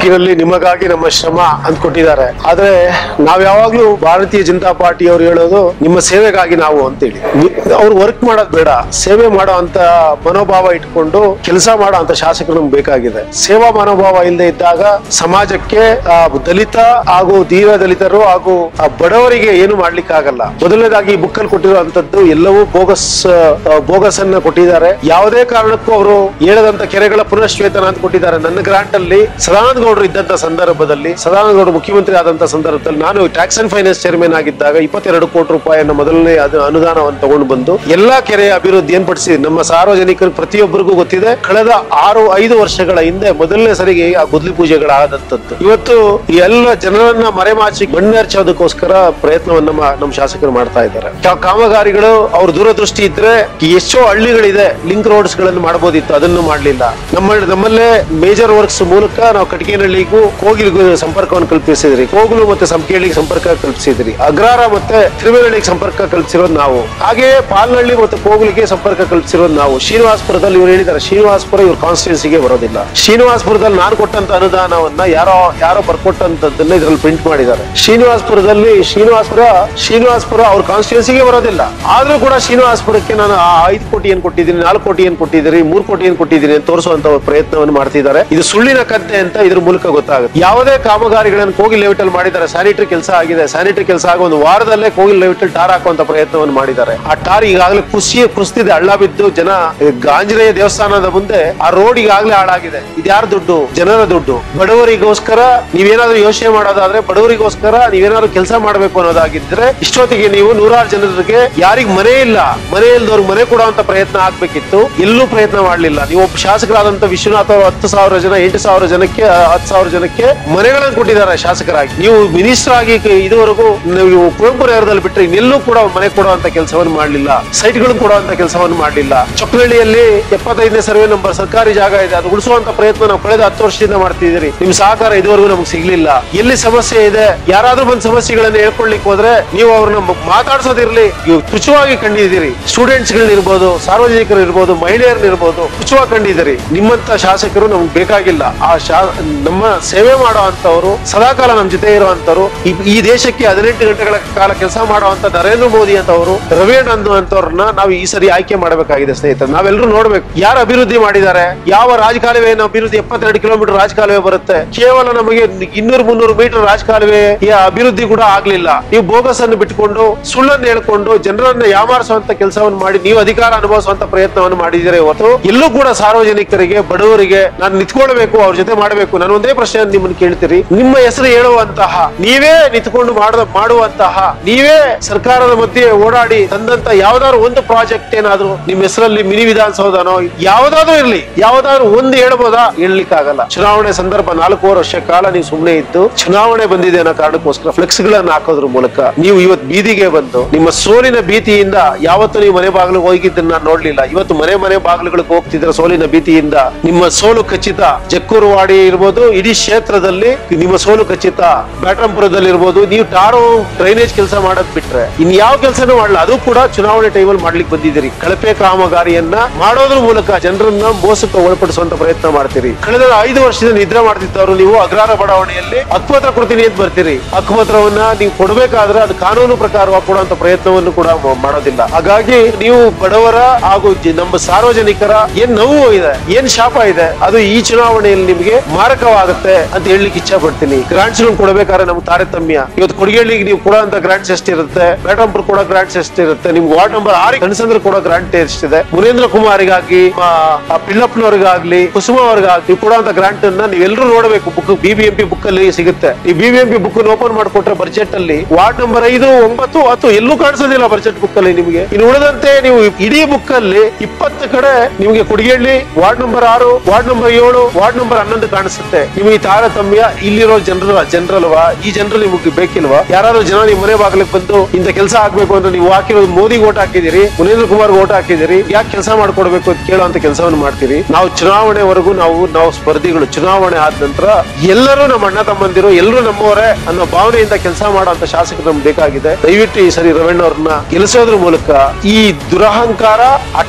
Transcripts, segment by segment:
ಬದುಕಿನಲ್ಲಿ ನಿಮಗಾಗಿ ನಮ್ಮ ಶ್ರಮ ಅಂತ ಕೊಟ್ಟಿದ್ದಾರೆ ಆದ್ರೆ ನಾವ್ ಯಾವಾಗ್ಲೂ ಭಾರತೀಯ ಜನತಾ ಪಾರ್ಟಿ ಅವ್ರು ಹೇಳೋದು ನಿಮ್ಮ ಸೇವೆಗಾಗಿ ನಾವು ಅಂತೇಳಿ ಅವ್ರು ವರ್ಕ್ ಮಾಡೋದ್ ಬೇಡ ಸೇವೆ ಮಾಡೋ ಅಂತ ಮನೋಭಾವ ಇಟ್ಕೊಂಡು ಕೆಲಸ ಮಾಡೋ ಅಂತ ಶಾಸಕರು ನಮ್ಗೆ ಬೇಕಾಗಿದೆ ಸೇವಾ ಮನೋಭಾವ ಇಲ್ಲದೆ ಇದ್ದಾಗ ಸಮಾಜಕ್ಕೆ ಆ, ದಲಿತ ಹಾಗೂ ದೀನ ದಲಿತರು ಹಾಗೂ ಆ ಬಡವರಿಗೆ ಏನು ಮಾಡ್ಲಿಕ್ಕೆ ಆಗಲ್ಲ ಮೊದಲನೇದಾಗಿ ಈ ಬುಕ್ಕಲ್ಲಿ ಕೊಟ್ಟಿರುವಂತದ್ದು ಎಲ್ಲವೂ ಬೋಗಸ್ ಆ, ಬೋಗಸ್ ಅನ್ನ ಕೊಟ್ಟಿದ್ದಾರೆ ಯಾವುದೇ ಕಾರಣಕ್ಕೂ ಅವರು ಹೇಳದಂತ ಕೆರೆಗಳ ಪುನಶ್ಚೇತನ ಅಂತ ಕೊಟ್ಟಿದ್ದಾರೆ ನನ್ನ ಗ್ರಾಂಟ್ ಅಲ್ಲಿ ಸದಾನಂದ ಗೌಡರು ಇದ್ದಂತ ಸಂದರ್ಭದಲ್ಲಿ ಸದಾನಂದ ಗೌಡರು ಮುಖ್ಯಮಂತ್ರಿ ಆದಂತ ಸಂದರ್ಭದಲ್ಲಿ ನಾನು ಟ್ಯಾಕ್ಸ್ ಅಂಡ್ ಫೈನಾನ್ಸ್ ಚೇರ್ಮನ್ ಆಗಿದ್ದಾಗ ಇಪ್ಪತ್ತೆರಡು ಕೋಟಿ ರೂಪಾಯಿಯನ್ನ ಮೊದಲನೇ ಅದು ಅನುದಾನವನ್ನು ತಗೊಂಡು ಬಂದು ಎಲ್ಲಾ ಕೆರೆಯ ಅಭಿವೃದ್ಧಿಯನ್ನು ಪಡಿಸಿ ನಮ್ಮ ಸಾರ್ವಜನಿಕರು ಪ್ರತಿಯೊಬ್ಬರಿಗೂ ಗೊತ್ತಿದೆ ಕಳೆದ ಆರು ಐದು ವರ್ಷಗಳ ಹಿಂದೆ ಮೊದಲನೇ ಸರಿಗೆ ಆ ಗುದ್ಲಿ ಪೂಜೆಗಳಾದಂತದ್ದು ಇವತ್ತು ಈ ಎಲ್ಲ ಜನರನ್ನ ಮರೆಮಾಚಿ ಮಣ್ಣೆರ್ಚೋದಕ್ಕೋಸ್ಕರ ಪ್ರಯತ್ನವನ್ನ ನಮ್ಮ- ನಮ್ಮ ಶಾಸಕರು ಮಾಡ್ತಾ ಇದ್ದಾರೆ ಕಾ- ಕಾಮಗಾರಿಗಳು ಅವ್ರ ದೂರದೃಷ್ಟಿ ಇದ್ರೆ ಎಷ್ಟೋ ಹಳ್ಳಿಗಳಿದೆ ಲಿಂಕ್ ರೋಡ್ಸ್ ಗಳನ್ನು ಮಾಡಬಹುದಿತ್ತು ಅದನ್ನು ಮಾಡ್ಲಿಲ್ಲ ನಮ್ಮ ನಮ್ಮಲ್ಲೇ ಮೇಜರ್ ವರ್ಕ್ಸ್ ಮೂಲಕ ನಾವು ಕಟಕೇನಹಳ್ಳಿಗೂ ಕೋಗಿಲಿಗೂ ಸಂಪರ್ಕವನ್ನು ಕಲ್ಪಿಸಿದ್ರಿ ಕೋಗಿಲು ಮತ್ತೆ ಸಂಕೇಳಿಗೆ ಸಂಪರ್ಕ ಕಲ್ಪಿಸಿದ್ರಿ ಅಗ್ರಾರ ಮತ್ತೆ ತಿರುವೇನಹಳ್ಳಿಗೆ ಸಂಪರ್ಕ ಕಲ್ಪಿಸಿರೋದು ನಾವು ಹಾಗೆಯೇ ಪಾಲ್ನಹಳ್ಳಿ ಮತ್ತು ಕೋಗಿಲಿಗೆ ಸಂಪರ್ಕ ಕಲ್ಪಿಸಿರೋದು ನಾವು ಶ್ರೀನಿವಾಸಪುರದಲ್ಲಿ ಇವ್ರು ಹೇಳಿದ್ದಾರೆ ಶ್ರೀನಿವಾಸಪುರ ಇವ್ರ ಕಾನ್ಸ್ಟಿಟ್ಯೂನ್ಸಿಗೆ ಬರೋದಿಲ್ಲ ಶ್ರೀನಿವಾಸಪುರದಲ್ಲಿ ನಾನು ಕೊಟ್ಟಂತ ಅನುದಾನವನ್ನ ಯಾರೋ ಯಾರೋ ಬರ್ಕೊಟ್ಟಂತದ್ದನ್ನ ಇದ್ರಲ್ಲಿ ಪ್ರಿಂಟ್ ಮಾಡಿದ್ದಾರೆ ಶ್ರೀನಿವಾಸಪುರದಲ್ಲಿ ಶ್ರೀನಿವಾಸಪುರ ಶ್ರೀನಿವಾಸಪುರ ಅವ್ರ ಕಾನ್ಸ್ಟಿಟ್ಯೂನ್ಸಿಗೆ ಬರೋದಿಲ್ಲ ಆದ್ರೂ ಕೂಡ ಶ್ರೀನಿವಾಸಪುರಕ್ಕೆ ನಾನು ಆ ಐದು ಕೋಟಿ ಏನ್ ಕೊಟ್ಟಿದ್ದೀನಿ ನಾಲ್ಕು ಕೋಟಿ ಏನ್ ಕೊಟ್ಟಿದ್ದೀರಿ ಮೂರು ಕೋಟಿ ಏನ್ ಕೊಟ್ಟಿದ್ದೀನಿ ಅಂತ ತೋರಿಸುವಂತ ಪ್ರಯತ್ನವನ್ನು ಮಾಡ್ತಿದ್ದಾರೆ ಇದು ಸುಳ್ಳಿನ ಕತ್ತೆ ಅಂತ ಇದ್ರ ಮೂಲಕ ಗೊತ್ತಾಗುತ್ತೆ ಯಾವುದೇ ಕಾಮಗಾರಿಗಳನ್ನು ಕೋಗಿಲ್ ಲೆವೆಟ್ ಅಲ್ಲಿ ಮಾಡಿದ್ದಾರೆ ಸ್ಯಾನಿಟರಿ ಕೆಲಸ ಆಗಿದೆ ಸ್ಯಾನಿಟರಿ ಕೆಲಸ ಆಗ ಒಂದು ವಾರದಲ್ಲೇ ಕೋಗಿಲ್ ಲೆವೆಟ್ ಅಲ್ಲಿ ಟಾರ್ ಹಾಕುವಂತ ಪ್ರಯತ್ನವನ್ನು ಮಾಡಿದ್ದಾರೆ ಆ ಟಾರ್ ಈಗಾಗಲೇ ಕುಸಿ ಕುಸಿದಿದೆ ಹಳ್ಳ ಬಿದ್ದು ಜನ ಆಂಜನೇಯ ದೇವಸ್ಥಾನದ ಮುಂದೆ ಆ ರೋಡ್ ಈಗಾಗಲೇ ಹಾಳಾಗಿದೆ ಇದ್ಯಾರ ದುಡ್ಡು ಜನರ ದುಡ್ಡು ಬಡವರಿಗೋಸ್ಕರ ನೀವೇನಾದ್ರೂ ಯೋಚನೆ ಮಾಡೋದಾದ್ರೆ ಬಡವರಿಗೋಸ್ಕರ ನೀವೇನಾದ್ರೂ ಕೆಲಸ ಮಾಡಬೇಕು ಅನ್ನೋದಾಗಿದ್ರೆ ಇಷ್ಟೊತ್ತಿಗೆ ನೀವು ನೂರಾರು ಜನರಿಗೆ ಯಾರಿಗ್ ಮನೆ ಇಲ್ಲ ಮನೆ ಇಲ್ದವ್ರಿಗೆ ಮನೆ ಕೊಡುವಂತ ಪ್ರಯತ್ನ ಆಗ್ಬೇಕಿತ್ತು ಎಲ್ಲೂ ಪ್ರಯತ್ನ ಮಾಡ್ಲಿಲ್ಲ ನೀವು ಒಬ್ಬ ಶಾಸಕರಾದಂತ ವಿಶ್ವನಾಥ್ ಅವರು ಹತ್ತು ಸಾವಿರ ಜನ ಎಂಟು ಸಾವಿರ ಜನಕ್ಕೆ ಆ, ಹತ್ತು ಸಾವಿರ ಜನಕ್ಕೆ ಮನೆಗಳನ್ನು ಕೊಟ್ಟಿದ್ದಾರೆ ಶಾಸಕರಾಗಿ ನೀವು ಮಿನಿಸ್ಟರ್ ಆಗಿ ಕ- ಇದುವರೆಗೂ ನೀವು ಕುವೆಂಪು ನಗರದಲ್ಲಿ ಬಿಟ್ಟರೆ ಇನ್ನೆಲ್ಲೂ ಕೂಡ ಮನೆ ಕೊಡುವಂತ ಕೆಲಸವನ್ನು ಮಾಡಲಿಲ್ಲ ಸೈಟ್ಗಳನ್ನು ಕೊಡುವಂತ ಕೆಲಸವನ್ನು ಮಾಡಲಿಲ್ಲ ಚೊಕ್ಕನಹಳ್ಳಿಯಲ್ಲಿ ಎಪ್ಪತ್ತೈದನೇ ಸರ್ವೆ ನಂಬರ್ ಸರ್ಕಾರಿ ಜಾಗ ಇದೆ ಅದು ಉಳಿಸುವಂತ ಪ್ರಯತ್ನ ನಾವು ಕಳೆದ ಹತ್ತು ವರ್ಷದಿಂದ ಮಾಡ್ತಿದ್ದೀರಿ ನಿಮ್ ಸಹಕಾರ ಇದುವರೆಗೂ ನಮ್ಗೆ ಸಿಗ್ಲಿಲ್ಲ ಎಲ್ಲಿ ಸಮಸ್ಯೆ ಇದೆ ಯಾರಾದ್ರೂ ಬಂದ್ ಸಮಸ್ಯೆಗಳನ್ನ ಹೇಳ್ಕೊಳ್ಲಿಕ್ಕೆ ಹೋದ್ರೆ ನೀವು ಅವ್ರನ್ನ ಮ- ಮಾತಾಡ್ಸೋದಿರ್ಲಿ ನೀವು ತುಚ್ಛವಾಗಿ ಕಂಡಿದ್ದೀರಿ ಸ್ಟೂಡೆಂಟ್ಸ್ ಇರ್ಬೋದು ಸಾರ್ವಜನಿಕರು ಇರ್ಬೋದು ಮಹಿಳೆಯರನ್ನ ಇರ್ಬೋದು ತುಚ್ಛವಾಗಿ ಕಂಡಿದ್ದೀರಿ ನಿಮ್ಮಂತ ಶಾಸಕರು ನಮ್ಗೆ ಬೇಕಾಗಿಲ್ಲ ಆ ಶಾ ನಮ್ಮ ಸೇವೆ ಮಾಡೋ ಅಂತವ್ರು ಸದಾಕಾಲ ನಮ್ಮ ಜೊತೆ ಇರುವಂತವ್ರು ಈ- ಈ ದೇಶಕ್ಕೆ ಹದಿನೆಂಟು ಗಂಟೆಗಳ ಕಾಲ ಕೆಲಸ ಮಾಡುವಂತ ನರೇಂದ್ರ ಮೋದಿ ಅಂತವರು ರವೀಣ್ ಅನ್ನುವಂತವ್ರನ್ನ ನಾವು ಈ ಸರಿ ಆಯ್ಕೆ ಮಾಡಬೇಕಾಗಿದೆ ಸ್ನೇಹಿತರೆ ನಾವೆಲ್ಲರೂ ನೋಡ್ಬೇಕು ಯಾರು ಅಭಿವೃದ್ಧಿ ಮಾಡಿದ್ದಾರೆ ಯಾವ ರಾಜಕಾಲುವೆ ಅಭಿವೃದ್ಧಿ ಎಪ್ಪತ್ತೆರಡು ಕಿಲೋಮೀಟರ್ ರಾಜಕಾಲುವೆ ಬರುತ್ತೆ ಕೇವಲ ನಮಗೆ ಇನ್ನೂರು ಮುನ್ನೂರು ಮೀಟರ್ ರಾಜಕಾಲುವೆ ಅಭಿವೃದ್ಧಿ ಕೂಡ ಆಗ್ಲಿಲ್ಲ ನೀವು ಬೋಗಸ್ ಅನ್ನು ಬಿಟ್ಕೊಂಡು ಸುಳ್ಳನ್ನು ಹೇಳ್ಕೊಂಡು ಜನರನ್ನ ಯಾಮಾರಿಸುವಂತ ಕೆಲಸವನ್ನು ಮಾಡಿ ನೀವು ಅಧಿಕಾರ ಅನುಭವಿಸುವಂತ ಪ್ರಯತ್ನವನ್ನು ಮಾಡಿದಿರಿ ಹೊರತು ಎಲ್ಲೂ ಕೂಡ ಸಾರ್ವಜನಿಕರಿಗೆ ಬಡವರಿಗೆ ನಾನು ನಿಂತ್ಕೊಳ್ಬೇಕು ಅವ್ರ ಜೊತೆ ಮಾಡಬೇಕು ನಾನು ಒಂದೇ ಪ್ರಶ್ನೆ ನಿಮ್ಮನ್ನು ಕೇಳ್ತೀರಿ ನಿಮ್ಮ ಹೆಸರು ಹೇಳುವಂತಹ ನೀವೇ ನಿಂತ್ಕೊಂಡು ಮಾಡದ ಮಾಡುವಂತಹ ನೀವೇ ಸರ್ಕಾರದ ಮಧ್ಯೆ ಓಡಾಡಿ ತಂದಂತ ಯಾವ್ದಾದ್ರು ಒಂದು ಪ್ರಾಜೆಕ್ಟ್ ಏನಾದ್ರು ನಿಮ್ಮ ಹೆಸರಲ್ಲಿ ಮಿನಿ ವಿಧಾನಸೌಧನೋ ಯಾವ್ದಾದ್ರು ಇರ್ಲಿ ಯಾವ್ದಾದ್ರು ಒಂದು ಹೇಳ್ಬೋದಾ ಹೇಳಲಿಕ್ಕಾಗಲ್ಲ ಚುನಾವಣೆ ಸಂದರ್ಭ ನಾಲ್ಕೂವರೆ ವರ್ಷ ಕಾಲ ನೀವು ಸುಮ್ಮನೆ ಇದ್ದು ಚುನಾವಣೆ ಬಂದಿದೆ ಅನ್ನೋ ಕಾರಣಕ್ಕೋಸ್ಕರ ಫ್ಲೆಕ್ಸ್ ಗಳನ್ನ ಹಾಕೋದ್ರ ಮೂಲಕ ನೀವು ಇವತ್ತು ಬೀದಿಗೆ ಬಂದು ನಿಮ್ಮ ಸೋಲಿನ ಭೀತಿಯಿಂದ ಯಾವತ್ತು ನೀವು ಮನೆ ಬಾಗಿಲಿಗೆ ಹೋಗಿದ್ದನ್ನ ನಾನು ನೋಡ್ಲಿಲ್ಲ ಇವತ್ತು ಮನೆ ಮನೆ ಬಾಗಿಲುಗಳಿಗೆ ಹೋಗ್ತಿದ್ರ ಸೋಲಿನ ಭೀತಿಯಿಂದ ನಿಮ್ಮ ಸೋಲು ಖಚಿತ ಜಕ್ಕೂರುವಾಡಿ ಇರ್ಬೋದು ಇಡೀ ಕ್ಷೇತ್ರದಲ್ಲಿ ನಿಮ್ಮ ಸೋಲು ಖಚಿತ ಬ್ಯಾಟಂಪುರದಲ್ಲಿ ಇರ್ಬೋದು ನೀವು ಟಾರು ಡ್ರೈನೇಜ್ ಕೆಲಸ ಮಾಡೋದ್ ಬಿಟ್ರೆ ಇನ್ ಯಾವ ಕೆಲಸನೂ ಮಾಡಲ್ಲ ಅದು ಕೂಡ ಚುನಾವಣೆ ಟೈಮಲ್ಲಿ ಮಾಡ್ಲಿಕ್ಕೆ ಬಂದಿದ್ದೀರಿ ಕಳಪೆ ಕಾಮಗಾರಿಯನ್ನ ಮಾಡೋದ್ರ ಮೂಲಕ ಜನರನ್ನ ಮೋಸಕ್ಕೆ ಒಳಪಡಿಸುವಂತ ಪ್ರಯತ್ನ ಮಾಡ್ತೀರಿ ಕಳೆದ ಐದು ವರ್ಷದಿಂದ ನಿದ್ರೆ ಮಾಡ್ತಿದ್ದವರು ನೀವು ಅಗ್ರಾರ ಬಡಾವಣೆಯಲ್ಲಿ ಹಕ್ಕುಪತ್ರ ಕೊಡ್ತೀನಿ ಅಂತ ಬರ್ತೀರಿ ಹಕ್ಕುಪತ್ರವನ್ನ ನೀವು ಕೊಡಬೇಕಾದ್ರೆ ಅದು ಕಾನೂನು ಪ್ರಕಾರವಾಗಿ ಕೊಡುವಂತ ಪ್ರಯತ್ನವನ್ನು ಕೂಡ ಮ- ಮಾಡೋದಿಲ್ಲ ಹಾಗಾಗಿ ನೀವು ಬಡವರ ಹಾಗೂ ಜ- ನಮ್ಮ ಸಾರ್ವಜನಿಕರ ಏನ್ ನೋವು ಇದೆ ಏನ್ ಶಾಪ ಇದೆ ಅದು ಈ ಚುನಾವಣೆಯಲ್ಲಿ ನಿಮಗೆ ಮಾರಕವಾಗುತ್ತೆ ಅಂತ ಹೇಳಲಿಕ್ಕೆ ಇಚ್ಛೆ ಪಡ್ತೀನಿ ಗ್ರಾಂಟ್ಸ್ ಕೊಡಬೇಕಾದ್ರೆ ನಮ್ಗೆ ತಾರತಮ್ಯ ಇವತ್ತು ಕೊಡಗೇಳಿಗೆ ನೀವು ಕೊಡುವಂತ ಗ್ರಾಂಟ್ಸ್ ಎಷ್ಟಿರುತ್ತೆ ಬೇಟಂಪುರ್ ಕೊಡೋ ಗ್ರಾಂಟ್ಸ್ ಎಷ್ಟಿರುತ್ತೆ ನಿಮ್ಗೆ ವಾರ್ಡ್ ನಂಬರ್ ಆರು ಕನಸಂದ್ರ ಕೊಡೋ ಗ್ರಾಂಟ್ ಎಷ್ಟಿದೆ ಮುನೇಂದ್ರ ಕುಮಾರಿಗಾಗಿ ಪಿಳ್ಳಪ್ಪನವ್ರಿಗಾಗ್ಲಿ ಕುಸುಮ ಅವ್ರಿಗಾಗ್ಲಿ ನೀವು ಕೊಡುವಂತ ಗ್ರಾಂಟ್ ಅನ್ನ ನೀವೆಲ್ಲರೂ ನೋಡಬೇಕು ಬುಕ್ ಬಿಬಿಎಂಪಿ ಬುಕ್ ಅಲ್ಲಿ ಸಿಗುತ್ತೆ ಈ ಬಿಬಿಎಂಪಿ ಬುಕ್ ಓಪನ್ ಮಾಡ್ಕೊಟ್ರೆ ಬಜೆಟ್ ಅಲ್ಲಿ ವಾರ್ಡ್ ನಂಬರ್ ಐದು ಒಂಬತ್ತು ಹತ್ತು ಎಲ್ಲೂ ಕಾಣಿಸೋದಿಲ್ಲ ಬಜೆಟ್ ಬುಕ್ ಅಲ್ಲಿ ನಿಮಗೆ ಇನ್ನು ಉಳಿದಂತೆ ನೀವು ಇಡೀ ಬುಕ್ ಅಲ್ಲಿ ಇಪ್ಪತ್ತು ಕಡೆ ನಿಮಗೆ ಕುಡಿಗೇಳಿ ವಾರ್ಡ್ ನಂಬರ್ ಆರು ವಾರ್ಡ್ ನಂಬರ್ ಏಳು ವಾರ್ಡ್ ನಂಬರ್ ಹನ್ನೊಂದು ಕಾಣಿಸುತ್ತೆ ನಿಮಗೆ ಈ ತಾರತಮ್ಯ ಇಲ್ಲಿರೋ ಜನರ ಜನರಲ್ವಾ ಈ ಜನರು ನಿಮಗೆ ಬೇಕಿಲ್ವಾ ಯಾರಾದ್ರೂ ಜನ ನಿಮ್ಮ ಮನೆ ಬಾಗಿಲಿಗೆ ಬಂದು ಇಂಥ ಕೆಲಸ ಆಗ್ಬೇಕು ಅಂದ್ರೆ ನೀವು ಹಾಕಿರೋದು ಮೋದಿ ಓಟ್ ಹಾಕಿದಿರಿ ಮುನೇಂದ್ರ ಕುಮಾರ್ ಓಟ್ ಹಾಕಿದಿರಿ ಯಾಕೆ ಕೆಲಸ ಮಾಡ್ಕೊಡ್ಬೇಕು ಅಂತ ಕೇಳುವಂತ ಕೆಲಸವನ್ನು ಮಾಡ್ತೀರಿ ನಾವು ಚುನಾವಣೆವರೆಗೂ ನಾವು ನಾವು ಸ್ಪರ್ಧಿಗಳು ಚುನಾವಣೆ ಆದ ನಂತರ ಎಲ್ಲರೂ ನಮ್ಮ ಅಣ್ಣ ತಮ್ಮಂದಿರು ಎಲ್ಲರೂ ನಮ್ಮವರೇ ಅನ್ನೋ ಭಾವನೆಯಿಂದ ಕೆಲಸ ಮಾಡುವಂತ ಶಾಸಕರು ನಮ್ಗೆ ಬೇಕಾಗಿದೆ ದಯವಿಟ್ಟು ಈ ಸರಿ ರವಣ್ಣ ಅವ್ರನ್ನ ಗೆಲ್ಲಿಸೋದ್ರ ಮೂಲಕ ಈ ದುರಹಂಕಾರ ಅಟ್ಟ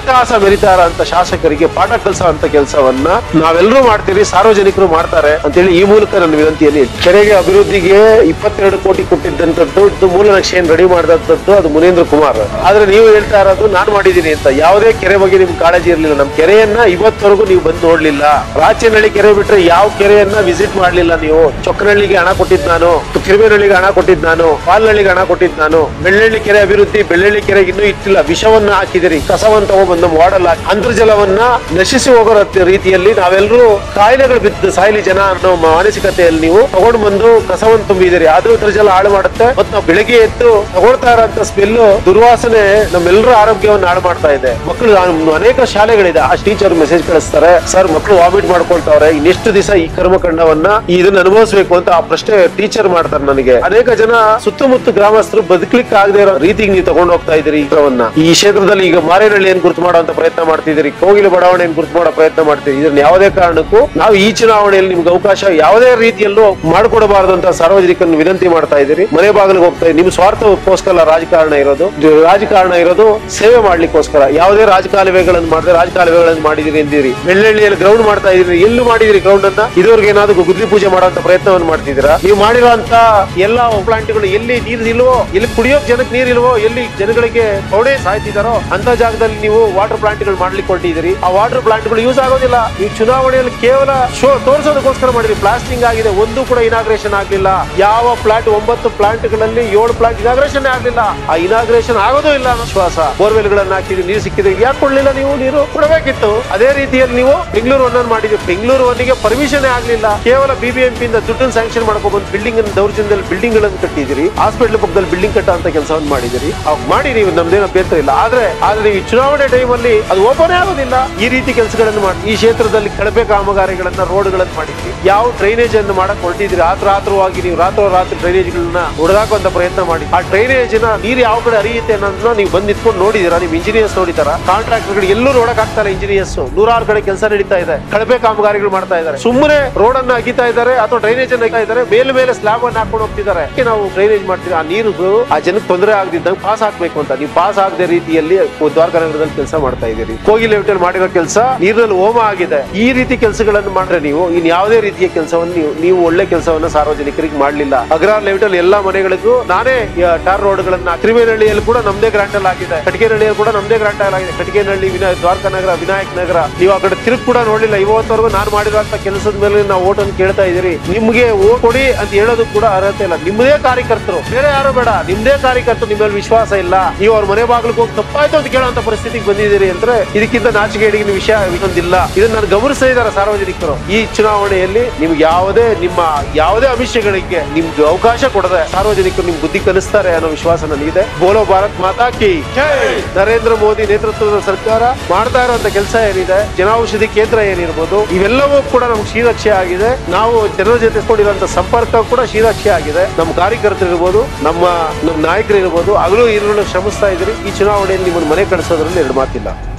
ಅಟ್ಟಹಾಸ ಮೆರಿತಾರ ಅಂತ ಶಾಸಕರಿಗೆ ಪಾಠ ಕಲಿಸೋ ಅಂತ ಕೆಲಸವನ್ನ ನಾವೆಲ್ಲರೂ ಮಾಡ್ತೀವಿ ಸಾರ್ವಜನಿಕರು ಮಾಡ್ತಾರೆ ಅಂತೇಳಿ ಈ ಮೂಲಕ ನನ್ನ ವಿನಂತಿಯಲ್ಲಿ ಕೆರೆಗೆ ಅಭಿವೃದ್ಧಿಗೆ ಇಪ್ಪತ್ತೆರಡು ಕೋಟಿ ಕೊಟ್ಟಿದ್ದಂಥದ್ದು ಇದು ಮೂಲ ನಕ್ಷೆಯನ್ನು ರೆಡಿ ಮಾಡಿದಂಥದ್ದು ಅದು ಮುನೇಂದ್ರ ಕುಮಾರ್ ಆದ್ರೆ ನೀವು ಹೇಳ್ತಾ ಇರೋದು ನಾನು ಮಾಡಿದ್ದೀನಿ ಅಂತ ಯಾವುದೇ ಕೆರೆ ಬಗ್ಗೆ ನಿಮ್ಗೆ ಕಾಳಜಿ ಇರಲಿಲ್ಲ ನಮ್ಮ ಕೆರೆಯನ್ನ ಇವತ್ತವರೆಗೂ ನೀವು ಬಂದು ನೋಡ್ಲಿಲ್ಲ ರಾಚನಹಳ್ಳಿ ಕೆರೆ ಬಿಟ್ರೆ ಯಾವ ಕೆರೆಯನ್ನ ವಿಸಿಟ್ ಮಾಡ್ಲಿಲ್ಲ ನೀವು ಚೊಕ್ಕನಹಳ್ಳಿಗೆ ಹಣ ಕೊಟ್ಟಿದ್ ನಾನು ತಿರುವೇನಹಳ್ಳಿಗೆ ಹಣ ಕೊಟ್ಟಿದ್ ನಾನು ಪಾಲ್ನಹಳ್ಳಿಗೆ ಹಣ ಕೊಟ್ಟಿದ್ ನಾನು ಬೆಳ್ಳಳ್ಳಿ ಕೆರೆ ಅಭಿವೃದ್ಧಿ ಬೆಳ್ಳಳ್ಳಿ ಕೆರೆಗೆ ಇನ್ನೂ ಇಟ್ಟಿಲ್ಲ ವಿಷವನ್ನ ಹಾಕಿದಿರಿ ಕಸವನ್ನ ತಗೊಂಡ್ಬಂದು ಮಾಡಲ್ ಹಾಕಿ ಅಂತರ್ಜಲವನ್ನ ನಶಿಸಿ ಹೋಗೋ ರತ್- ರೀತಿಯಲ್ಲಿ ನಾವೆಲ್ಲರೂ ಕಾಯಿಲೆಗಳು ಬಿದ್ದು ಸಾಯಲಿ ಜನ ಅನ್ನೋ ಮಾನಸಿಕತೆಯಲ್ಲಿ ನೀವು ತಗೊಂಡು ಬಂದು ಕಸವನ್ನು ತುಂಬಿದಿರಿ ಅದು ಅಂತರ್ಜಲ ಹಾಳು ಮಾಡುತ್ತೆ ಮತ್ತು ನಾವು ಬೆಳಿಗ್ಗೆ ಎದ್ದು ತಗೊಳ್ತಾ ಇರೋಂತ ಸ್ಮೆಲ್ ದುರ್ವಾಸನೆ ನಮ್ಮೆಲ್ಲರ ಆರೋಗ್ಯವನ್ನು ಹಾಳು ಮಾಡ್ತಾ ಇದೆ ಮಕ್ಕಳು ಆ- ಅನೇಕ ಶಾಲೆಗಳಿದೆ ಆ ಟೀಚರ್ ಮೆಸೇಜ್ ಕಳಿಸ್ತಾರೆ ಸರ್ ಮಕ್ಕಳು ವಾಮಿಟ್ ಮಾಡ್ಕೊಳ್ತಾವ್ರೆ ಇನ್ನೆಷ್ಟು ದಿವಸ ಈ ಕರ್ಮಕಾಂಡವನ್ನ ಇದನ್ನ ಅನುಭವಿಸ್ಬೇಕು ಅಂತ ಆ ಪ್ರಶ್ನೆ ಟೀಚರ್ ಮಾಡ್ತಾರೆ ನನಗೆ ಅನೇಕ ಜನ ಸುತ್ತಮುತ್ತ ಗ್ರಾಮಸ್ಥರು ಬದುಕಲಿಕ್ಕೆ ಆಗದೆ ಇರೋ ರೀತಿಗೆ ನೀವು ತಗೊಂಡು ಹೋಗ್ತಾ ಇದ್ದೀರಿ ಈ ಚಿತ್ರವನ್ನ ಈ ಕ್ಷೇತ್ರದಲ್ಲಿ ಈಗ ಮಾರೇನಹಳ್ಳಿ ಏನ್ ಗುರುತು ಮಾಡುವಂತ ಪ್ರಯತ್ನ ಮಾಡ್ತಿದ್ದೀರಿ ಕೋಗಿಲ ಬಡಾವಣೆ ಏನ್ ಗುರುತು ಮಾಡೋ ಪ್ರಯತ್ನ ಮಾಡ್ತೀರಿ ಇದನ್ನ ಯಾವುದೇ ಕಾರಣಕ್ಕೂ ನಾವು ಈ ಚುನಾವಣೆಯಲ್ಲಿ ನಿಮ್ಗೆ ಅವಕಾಶ ಯಾವುದೇ ರೀತಿಯಲ್ಲೂ ಮಾಡಿಕೊಡಬಾರದು ಅಂತ ಸಾರ್ವಜನಿಕರನ್ನು ವಿನಂತಿ ಮಾಡ್ತಾ ಇದ್ದೀರಿ ಮನೆ ಬಾಗಿಲಿಗೆ ಹೋಗ್ತಾ ಇದ್ದೀರಿ ನಿಮ್ ಸ್ವಾರ್ಥಕ್ಕೋಸ್ಕರ ರಾಜಕಾರಣ ಇರೋದು ಇದು ರಾಜಕಾರಣ ಇರೋದು ಸೇವೆ ಮಾಡ್ಲಿಕ್ಕೋಸ್ಕರ ಯಾವುದೇ ರಾಜಕಾಲುವೆಗಳನ್ನು ಮಾಡದೆ ರಾಜಕಾಲುವೆಗಳನ್ನು ಮಾಡಿದಿರಿ ಎಂದಿರಿ ಬೆಳ್ಳಳ್ಳಿಯಲ್ಲಿ ಗ್ರೌಂಡ್ ಮಾಡ್ತಾ ಇದೀರಿ ಎಲ್ಲೂ ಮಾಡಿದಿರಿ ಗ್ರೌಂಡ್ ಅನ್ನ ಇದುವರೆಗೆ ಏನಾದ್ರು ಗುದ್ಲಿ ಪೂಜೆ ಮಾಡುವಂತ ಪ್ರಯತ್ನವನ್ನು ಮಾಡ್ತಿದ್ದೀರಾ ನೀವು ಮಾಡಿರುವಂತ ಎಲ್ಲಾ ಪ್ಲಾಂಟ್ಗಳು ಎಲ್ಲಿ ನೀರು ಇಲ್ವೋ ಎಲ್ಲಿ ಕುಡಿಯೋಕ್ ಜನಕ್ಕೆ ನೀರ್ ಇಲ್ವೋ ಎಲ್ಲಿ ಜನಗಳಿಗೆ ಪೌಡೆ ಸಾಯ್ತಿದಾರೋ ಅಂತ ಜಾಗದಲ್ಲಿ ನೀವು ವಾಟರ್ ಪ್ಲಾಂಟ್ ಗಳು ಮಾಡ್ಲಿಕ್ಕೆ ಹೊರಟಿದ್ದೀರಿ ಆ ವಾಟರ್ ಪ್ಲಾಂಟ್ ಗಳು ಯೂಸ್ ಆಗೋದಿಲ್ಲ ಈ ಚುನಾವಣೆಯಲ್ಲಿ ಕೇವಲ ಶೋ ತೋರಿಸೋದಕ್ಕೋಸ್ಕರ ಮಾಡಿದ್ರಿ ಪ್ಲಾಸ್ಟಿಂಗ್ ಆಗಿದೆ ಒಂದು ಕೂಡ ಇನಾಗ್ರೇಷನ್ ಆಗ್ಲಿಲ್ಲ ಯಾವ ಪ್ಲಾಂಟ್ ಒಂಬತ್ತು ಪ್ಲಾಂಟ್ ಗಳಲ್ಲಿ ಏಳು ಪ್ಲಾಂಟ್ ಇನಾಗ್ರೇಷನ್ ಆಗ್ಲಿಲ್ಲ ಆ ಇನಾಗ್ರೇಷನ್ ಆಗೋದು ಇಲ್ಲ ಅನ್ನೋ ವಿಶ್ವಾಸ ಬೋರ್ವೆಲ್ ಗಳನ್ನ ಹಾಕಿದ್ರಿ ನೀರು ಸಿಕ್ಕಿದ್ರೆ ಯಾಕೆ ಕೊಡ್ಲಿಲ್ಲ ನೀವು ನೀರು ಕೊಡಬೇಕಿತ್ತು ಅದೇ ರೀತಿಯಲ್ಲಿ ನೀವು ಬೆಂಗಳೂರು ಒನ್ ಮಾಡಿದ್ರಿ ಬೆಂಗಳೂರು ಒನ್ನಿಗೆ ಪರ್ಮಿಷನ್ ಆಗ್ಲಿಲ್ಲ ಕೇವಲ ಬಿಬಿಎಂಪಿ ಇಂದ ದುಡ್ಡನ್ನು ಸ್ಯಾಂಕ್ಷನ್ ಮಾಡ್ಕೊಬಂದು ಬಿಲ್ಡಿಂಗ್ ಅನ್ನು ದೌರ್ಜನ್ಯದಲ್ಲಿ ಬಿಲ್ಡಿಂಗ್ ಗಳನ್ನು ಕಟ್ಟಿದಿರಿ ಹಾಸ್ಪಿಟಲ್ ಪಕ್ಕದಲ್ಲಿ ಬಿಲ್ಡಿಂಗ್ ಕಟ್ಟ ಅಂತ ಕೆಲಸವನ್ನು ಮಾಡಿದಿರಿ ಅವ್ ಮಾಡಿ ನೀವು ನಮ್ದೇನು ಅಭ್ಯಂತರ ಇಲ್ಲ ಆದ್ರೆ ಆದ್ರೆ ಈ ಚುನಾವಣೆ ಟೈಮ್ ಅಲ್ಲಿ ಅದು ಓಪನ್ ಆಗೋದಿಲ್ಲ ಈ ರೀತಿ ಕೆಲಸಗಳನ್ನು ಮಾಡಿ ಈ ಕ್ಷೇತ್ರದಲ್ಲಿ ಕಳಪೆ ಕಾಮಗಾರಿಗಳನ್ನ ರೋಡ್ ಗಳನ್ನು ಮಾಡಿದ್ರಿ ಯಾವ ಡ್ರೈನೇಜ್ ಅನ್ನು ಮಾಡಕ್ ಹೊರಟಿದ್ರಿ ಆತ್ರ ಆತ್ರವಾಗಿ ನೀವು ರಾತ್ರೋ ರಾತ್ರಿ ಡ್ರೈನೇಜ್ ಗಳನ್ನ ಹೊಡೆದಾಕುವಂತ ಪ್ರಯತ್ನ ಮಾಡಿ ಆ ಡ್ರೈನೇಜ್ ನ ನೀರು ಯಾವ ಕಡೆ ಹರಿಯುತ್ತೆ ಅನ್ನೋದನ್ನ ನೀವು ಬಂದ್ ನಿಂತ್ಕೊಂಡು ನೋಡಿದೀರಾ ನಿಮ್ ಇಂಜಿನಿಯರ್ಸ್ ನೋಡಿದಾರ ಕಾಂಟ್ರಾಕ್ಟರ್ ಗಳು ಎಲ್ಲೂ ನೋಡಕ್ ಆಗ್ತಾರೆ ಇಂಜಿನಿಯರ್ಸ್ ನೂರಾರು ಕಡೆ ಕೆಲಸ ನಡೀತಾ ಇದೆ ಕಳಪೆ ಕಾಮಗಾರಿಗಳು ಮಾಡ್ತಾ ಇದ್ದಾರೆ ಸುಮ್ಮನೆ ರೋಡ್ ಅನ್ನ ಅಗಿತಾ ಇದ್ದಾರೆ ಅಥವಾ ಡ್ರೈನೇಜ್ ಅನ್ನ ಅಗಿತಾ ಇದ್ದಾರೆ ಮೇಲೆ ಮೇಲೆ ಸ್ಲಾಬ್ ಅನ್ನ ಹಾಕೊಂಡು ಹೋಗ್ತಿದ್ದಾರೆ ಅದಕ್ಕೆ ನಾವು ಡ್ರೈನೇಜ್ ಮಾಡ್ತೀವಿ ಆ ನೀರು ಆ ಜನಕ್ಕೆ ತೊಂದರೆ ಆಗದಿದ್ದಂಗೆ ಪಾಸ್ ಹಾಕ್ಬೇಕು ಅಂತ ನೀವು ಪಾಸ್ ಆಗದೆ ರೀತಿಯಲ್ಲಿ ದ್ವಾರಕಾ ನಗರದಲ್ಲಿ ಕೆಲಸ ಮಾಡ್ತಾ ಇದ್ದೀರಿ ಕೋಗಿ ಲೆವೆಟಲ್ ಮಾಡಿರೋ ಕೆಲಸ ನೀರಿನಲ್ಲಿ ಹೋಮ ಆಗಿದೆ ಈ ರೀತಿ ಕೆಲಸಗಳನ್ನು ಮಾಡ್ರೆ ನೀವು ಇನ್ ಯಾವುದೇ ರೀತಿಯ ಕೆಲಸವನ್ನು ನೀವು ನೀವು ಒಳ್ಳೆ ಕೆಲಸವನ್ನ ಸಾರ್ವಜನಿಕರಿಗೆ ಮಾಡ್ಲಿಲ್ಲ ಅಗ್ರಾರ್ ಲೆವೆಟಲ್ ಎಲ್ಲಾ ಮನೆಗಳಿಗೂ ನಾನೇ ಟಾರ್ ರೋಡ್ ಗಳನ್ನ ತಿರುವೇನಹಳ್ಳಿಯಲ್ಲಿ ಕೂಡ ನಮ್ದೇ ಗ್ರಾಂಟ್ ಅಲ್ಲಿ ಆಗಿದೆ ಕಟಿಕೆನಹಳ್ಳಿಯಲ್ಲಿ ಕೂಡ ನಮ್ದೇ ಗ್ರಾಂಟ್ ಅಲ್ಲಿ ಆಗಿದೆ ಕಟಿಕೆನಹಳ್ಳಿ ವಿನಾಯಕ್ ದ್ವಾರಕಾ ನಗರ ವಿನಾಯಕ್ ನಗರ ನೀವು ಆ ಕಡೆ ತಿರುಗಿ ಕೂಡ ನೋಡ್ಲಿಲ್ಲ ಇವತ್ತವರೆಗೂ ನಾನು ಮಾಡಿರುವಂತ ಕೆಲಸದ ಮೇಲೆ ನಾವು ಓಟ್ ಅನ್ನು ಕೇಳ್ತಾ ಇದೀರಿ ನಿಮ್ಗೆ ಓಟ್ ಕೊಡಿ ಅಂತ ಹೇಳೋದು ಕೂಡ ಅರ್ಹತೆ ಇಲ್ಲ ನಿಮ್ಮದೇ ಕಾರ್ಯಕರ್ತರು ಬೇರೆ ಯಾರು ಬೇಡ ನಿಮ್ದೇ ಕಾರ್ಯಕರ್ತರು ನಿಮ್ಮ ಮೇಲೆ ವಿಶ್ವಾಸ ಇಲ್ಲ ನೀವು ಅವ್ರ ಮನೆ ಬಾಗಿಲಿಗೆ ಹೋಗಿ ತಪ್ಪಾಯ್ತು ಅಂತ ಕೇಳುವಂತ ಪರಿಸ್ಥಿತಿಗೆ ಬಂದಿದ್ದೀರಿ ಅಂದ್ರೆ ಇದಕ್ಕಿಂತ ನಾಚಿಕೆಗೇಡಿಗಿನ ವಿಷಯ ಇನ್ನೊಂದಿಲ್ಲ ಇದನ್ನ ನಾನು ಗಮನಿಸ್ತಾ ಇದ್ದಾರೆ ಸಾರ್ವಜನಿಕರು ಈ ಚುನಾವಣೆಯಲ್ಲಿ ನಿಮ್ಗೆ ಯಾವುದೇ ನಿಮ್ಮ ಯಾವುದೇ ಅಮಿಷಗಳಿಗೆ ನಿಮ್ಗೆ ಅವಕಾಶ ಕೊಡದೆ ಸಾರ್ವಜನಿಕರು ನಿಮ್ ಬುದ್ಧಿ ಕಲಿಸ್ತಾರೆ ಅನ್ನೋ ವಿಶ್ವಾಸ ನನಗಿದೆ ಬೋಲೋ ಭಾರತ್ ಮಾತಾ ಕಿ ನರೇಂದ್ರ ಮೋದಿ ನೇತೃತ್ವದ ಸರ್ಕಾರ ಮಾಡ್ತಾ ಇರುವಂತ ಕೆಲಸ ಏನಿದೆ ಜನೌಷಧಿ ಕೇಂದ್ರ ಏನಿರ್ಬೋದು ಇವೆಲ್ಲವೂ ಕೂಡ ನಮ್ಗೆ ಶ್ರೀರಕ್ಷೆ ಆಗಿದೆ ನಾವು ಜನರ ಜೊತೆ ಕೊಡಿರುವಂತ ಸಂಪರ್ಕ ಕೂಡ ಶ್ರೀರಕ್ಷೆ ಆಗಿದೆ ನಮ್ಮ ಕಾರ್ಯಕರ್ತರು ಇರ್ಬೋದು ನಮ್ಮ ನಮ್ಮ ನಾಯಕರು ಇರ್ಬೋದು ಹಗಲು ಇರುಳು ಶ್ರಮಿಸ್ತಾ ಇದ್ರಿ ಈ ಚುನಾವಣೆಯಲ್ಲಿ ನಿಮ್ಮನ್ನು ಮನೆ ಕಳಿಸೋದ್ರಲ್ಲಿ ಎರಡು ಮಾತಿಲ್ಲ